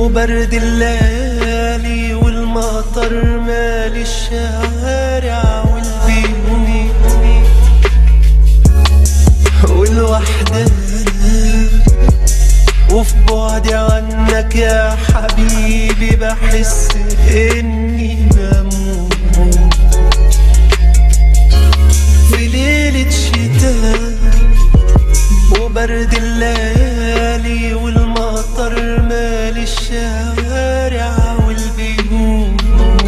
وبرد الليالي والمطر مالي الشوارع والبيوت والوحدة وفي بعدي عنك يا حبيبي بحس اني بموت في ليلة شتاء وبرد الليالي والمطر مالي الشوارع والبيوت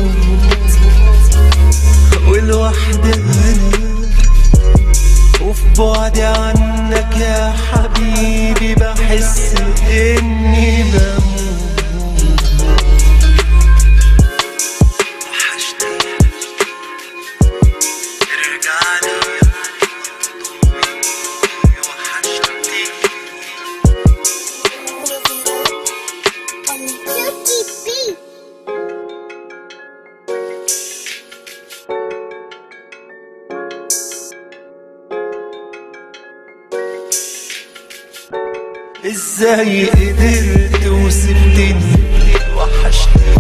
والوحدة أنا وفي بعدي عنك يا حبيبي بحس إني بموت وحشتني ارجع لي وحشتني Yuki B. ازاي قدرت وسبتني وحشتني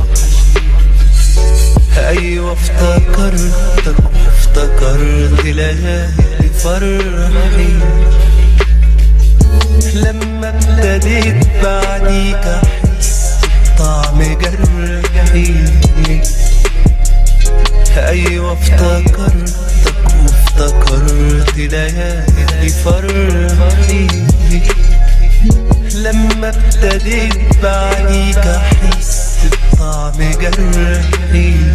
ايوه افتكرتك وافتكرت ليالي فرحي لما ابتديت بعديك احس بطعم جرحي ايوه افتكرتك وافتكرت ليالي فرحي لما ابتديت بعديك احس بطعم جرحي